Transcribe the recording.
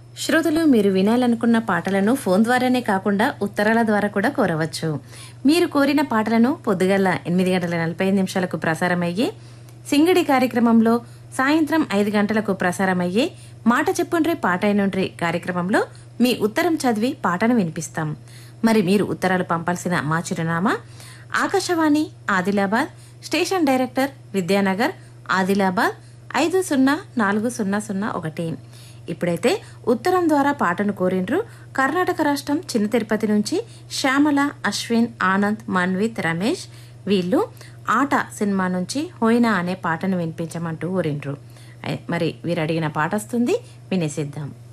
శ్రోతలు మీరు వినాలనుకున్న పాటలను ఫోన్ ద్వారానే కాకుండా ఉత్తరాల ద్వారా కూడా కోరవచ్చు మీరు కోరిన పాటలను పొద్దుగల ఎనిమిది గంటల నలభై ఐదు నిమిషాలకు ప్రసారమయ్యే సింగడి కార్యక్రమంలో సాయంత్రం ఐదు గంటలకు ప్రసారమయ్యే మాట చెప్పుండ్రి పాట అయినుండ్రి కార్యక్రమంలో మీ ఉత్తరం చదివి పాటను వినిపిస్తాం మరి మీరు ఉత్తరాలు పంపాల్సిన మా చిరునామా ఆకాశవాణి ఆదిలాబాద్ స్టేషన్ డైరెక్టర్ విద్యానగర్ ఆదిలాబాద్ ఐదు సున్నా నాలుగు సున్నా సున్నా ఒకటి ఇప్పుడైతే ఉత్తరం ద్వారా పాటను కోరిండ్రు కర్ణాటక రాష్ట్రం చిన్న తిరుపతి నుంచి శ్యామల అశ్విన్ ఆనంద్ మన్విత్ రమేష్ వీళ్ళు ఆట సినిమా నుంచి హోయినా అనే పాటను వినిపించమంటూ కోరిండ్రు ఐ- మరి వీరు అడిగిన పాట వస్తుంది వినేసిద్దాం